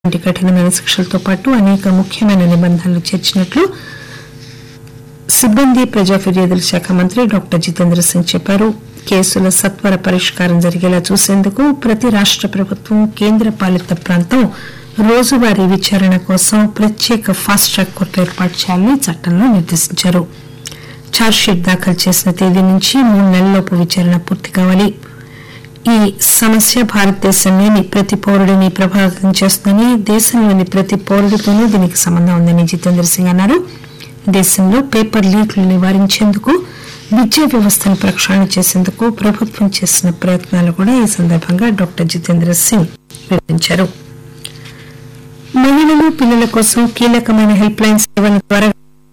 వంటి కఠినమైన శిక్షలతో పాటు అనేక ముఖ్యమైన నిబంధనలు చేర్చినట్లు సిబ్బంది ప్రజా ఫిర్యాదుల శాఖ మంత్రి డాక్టర్ జితేంద్ర సింగ్ చెప్పారు కేసుల సత్వర పరిష్కారం జరిగేలా చూసేందుకు ప్రతి రాష్ట ప్రభుత్వం కేంద్ర పాలిత ప్రాంతం రోజువారీ విచారణ కోసం ప్రత్యేక ఫాస్ట్ ట్రాక్ కోర్టు ఏర్పాటు చేయాలని చట్టంలో నిర్దేశించారు ఛార్జ్షీట్ దాఖలు చేసిన తేదీ నుంచి మూడు నెలల్లోపు విచారణ పూర్తి కావాలి ఈ సమస్య భారతదేశంలోని ప్రతి పౌరుడిని ప్రభావితం చేస్తుందని దేశంలోని ప్రతి పౌరుడితోనూ దీనికి సంబంధం ఉందని జితేంద్ర సింగ్ అన్నారు దేశంలో పేపర్ లీక్లు నివారించేందుకు విద్యా వ్యవస్థను ప్రక్షాళన చేసేందుకు ప్రభుత్వం చేసిన ప్రయత్నాలు కూడా ఈ సందర్భంగా డాక్టర్ జితేంద్ర సింగ్ వివరించారు మహిళలు పిల్లల కోసం కీలకమైన హెల్ప్ లైన్ సేవల ద్వారా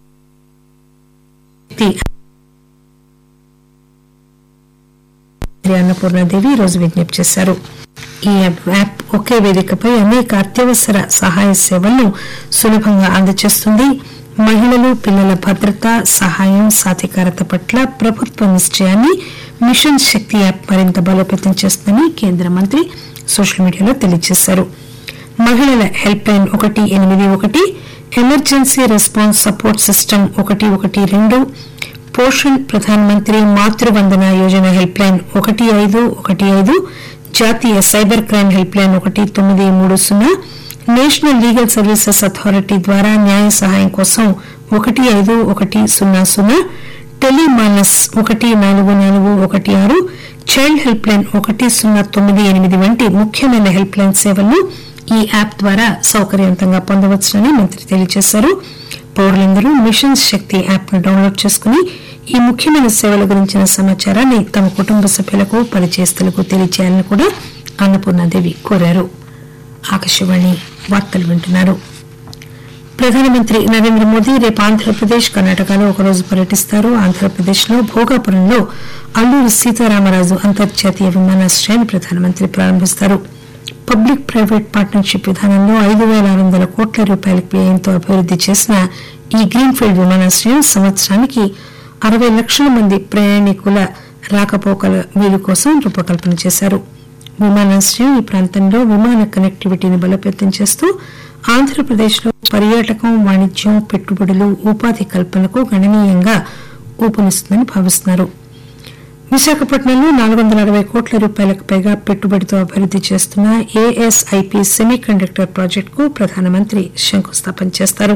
అన్నపూర్ణాదేవి ఈ రోజు విజ్ఞప్తి చేశారు ఈ యాప్ ఒకే వేదికపై అనేక అత్యవసర సహాయ సేవలను సులభంగా అందజేస్తుంది మహిళలు పిల్లల భద్రత సహాయం సాధికారత పట్ల ప్రభుత్వ నిశ్చయాన్ని మిషన్ శక్తి యాప్ మరింత బలోపేతం చేస్తుందని కేంద్ర మంత్రి సోషల్ మీడియాలో తెలియజేశారు మహిళల హెల్ప్ లైన్ ఒకటి ఎనిమిది ఒకటి ఎమర్జెన్సీ రెస్పాన్స్ సపోర్ట్ సిస్టమ్ ఒకటి ఒకటి రెండు పోషణ్ ప్రధాన మంత్రి మాతృవందన యోజన హెల్ప్ లైన్ ఒకటి ఐదు ఒకటి ఐదు జాతీయ సైబర్ క్రైమ్ హెల్ప్ లైన్ ఒకటి తొమ్మిది మూడు సున్నా నేషనల్ లీగల్ సర్వీసెస్ అథారిటీ ద్వారా న్యాయ సహాయం కోసం ఒకటి ఐదు ఒకటి సున్నా సున్నా టెలిమానస్ ఒకటి నాలుగు నాలుగు ఒకటి ఆరు చైల్డ్ హెల్ప్ లైన్ ఒకటి సున్నా తొమ్మిది ఎనిమిది వంటి ముఖ్యమైన హెల్ప్ లైన్ సేవలను ఈ యాప్ ద్వారా సౌకర్యవంతంగా పొందవచ్చునని మంత్రి తెలియజేశారు పౌరులందరూ మిషన్ శక్తి యాప్ ను డౌన్లోడ్ చేసుకుని ఈ ముఖ్యమైన సేవల గురించిన సమాచారాన్ని తమ కుటుంబ సభ్యులకు పరిచయస్తులకు తెలియజేయాలని కూడా అన్నపూర్ణాదేవి కోరారు ఆకాశవాణి వార్తలు వింటున్నారు ప్రధానమంత్రి నరేంద్ర మోదీ రేపు ఆంధ్రప్రదేశ్ కర్ణాటకలో ఒకరోజు పర్యటిస్తారు ఆంధ్రప్రదేశ్లో భోగాపురంలో అల్లూరి సీతారామరాజు అంతర్జాతీయ విమానాశ్రయాన్ని ప్రధానమంత్రి ప్రారంభిస్తారు పబ్లిక్ ప్రైవేట్ పార్ట్నర్షిప్ విధానంలో ఐదు పేల ఆరు వందల కోట్ల రూపాయల వ్యయంతో అభివృద్ది చేసిన ఈ గ్రీన్ఫీల్డ్ విమానాశ్రయం సంవత్సరానికి అరవై లక్షల మంది ప్రయాణికుల రాకపోకల వీలు కోసం రూపకల్పన చేశారు విమానాశ్రయం ఈ ప్రాంతంలో విమాన కనెక్టివిటీని బలోపేతం చేస్తూ ఆంధ్రప్రదేశ్లో పర్యాటకం వాణిజ్యం పెట్టుబడులు ఉపాధి కల్పనకు గణనీయంగా ఊపునిస్తుందని భావిస్తున్నారు విశాఖపట్నంలో నాలుగు వందల అరవై కోట్ల రూపాయలకు పైగా పెట్టుబడితో అభివృద్ది చేస్తున్న ఏఎస్ఐపి సెమీ కండక్టర్ ప్రాజెక్టుకు ప్రధానమంత్రి శంకుస్థాపన చేస్తారు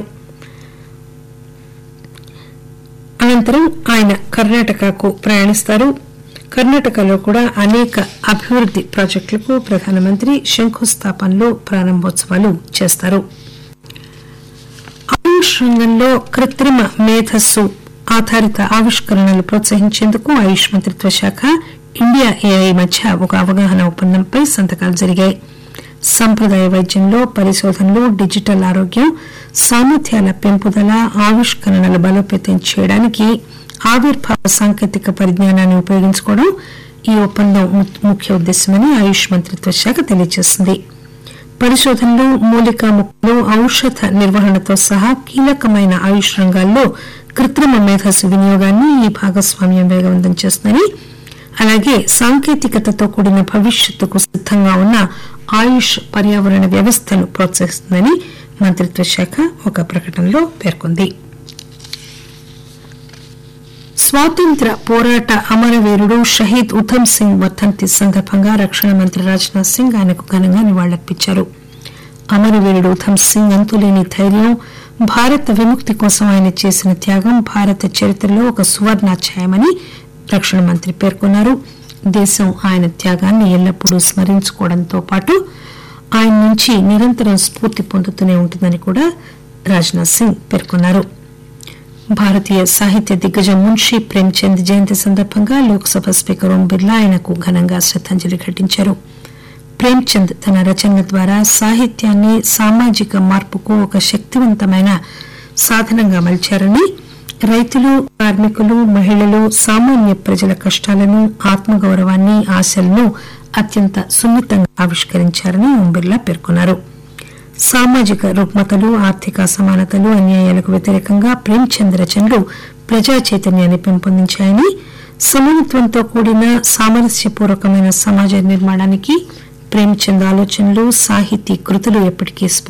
అనంతరం ఆయన కర్ణాటకకు ప్రయాణిస్తారు కర్ణాటకలో కూడా అనేక అభివృద్ది ప్రాజెక్టులకు ప్రధానమంత్రి శంకుస్థాపనలు ప్రారంభోత్సవాలు చేస్తారు ఆయుష్ రంగంలో కృత్రిమ మేధస్సు ఆధారిత ఆవిష్కరణలు ప్రోత్సహించేందుకు ఆయుష్ మంత్రిత్వ శాఖ ఇండియా ఏఐ మధ్య ఒక అవగాహన ఒప్పందంపై సంతకాలు జరిగాయి సంప్రదాయ వైద్యంలో పరిశోధనలు డిజిటల్ ఆరోగ్యం సామర్థ్యాల పెంపుదల ఆవిష్కరణలు బలోపేతం చేయడానికి ఆవిర్భావ సాంకేతిక పరిజ్ఞానాన్ని ఉపయోగించుకోవడం ఈ ఒప్పందం ముఖ్య ఉద్దేశమని ఆయుష్ మంత్రిత్వ శాఖ తెలియజేసింది పరిశోధనలు మూలికా ముక్కలు ఔషధ నిర్వహణతో సహా కీలకమైన ఆయుష్ రంగాల్లో కృత్రిమ మేధస్సు వినియోగాన్ని ఈ భాగస్వామ్యం వేగవంతం చేస్తుందని అలాగే సాంకేతికతతో కూడిన భవిష్యత్తుకు సిద్దంగా ఉన్న ఆయుష్ పర్యావరణ వ్యవస్థను ప్రోత్సహిస్తుందని మంత్రిత్వ శాఖ ఒక ప్రకటనలో పేర్కొంది స్వాతంత్ర పోరాట అమరవీరుడు షహీద్ ఉధమ్ సింగ్ వర్ధంతి సందర్భంగా రక్షణ మంత్రి రాజ్నాథ్ సింగ్ ఆయనకు ఘనంగా నివాళులర్పించారు అమరవీరుడు ఉధమ్ సింగ్ అంతులేని ధైర్యం భారత విముక్తి కోసం ఆయన చేసిన త్యాగం భారత చరిత్రలో ఒక సువర్ణాధ్యాయమని రక్షణ మంత్రి పేర్కొన్నారు దేశం ఆయన త్యాగాన్ని ఎల్లప్పుడూ స్మరించుకోవడంతో పాటు ఆయన నుంచి నిరంతరం స్ఫూర్తి పొందుతూనే ఉంటుందని కూడా రాజ్నాథ్ సింగ్ పేర్కొన్నారు భారతీయ సాహిత్య దిగ్గజం మున్షీ ప్రేమ్చంద్ జయంతి సందర్భంగా లోక్సభ స్పీకర్ ఓం బిర్లా ఆయనకు ఘనంగా శ్రద్దాంజలి ఘటించారు ప్రేమ్చంద్ తన రచనల ద్వారా సాహిత్యాన్ని సామాజిక మార్పుకు ఒక శక్తివంతమైన సాధనంగా మలిచారని రైతులు కార్మికులు మహిళలు సామాన్య ప్రజల కష్టాలను ఆత్మగౌరవాన్ని ఆశలను అత్యంత సున్నితంగా ఆవిష్కరించారని ఓం బిర్లా పేర్కొన్నారు సామాజిక రుగ్మతలు ఆర్థిక అసమానతలు అన్యాయాలకు వ్యతిరేకంగా ప్రేమ్చంద్ రచనలు ప్రజా చైతన్యాన్ని పెంపొందించాయని సమానత్వంతో కూడిన సామరస్యపూర్వకమైన సమాజ నిర్మాణానికి ప్రేమ్చంద్ ఆలోచనలు సాహితీ కృతులు ఎప్పటికీ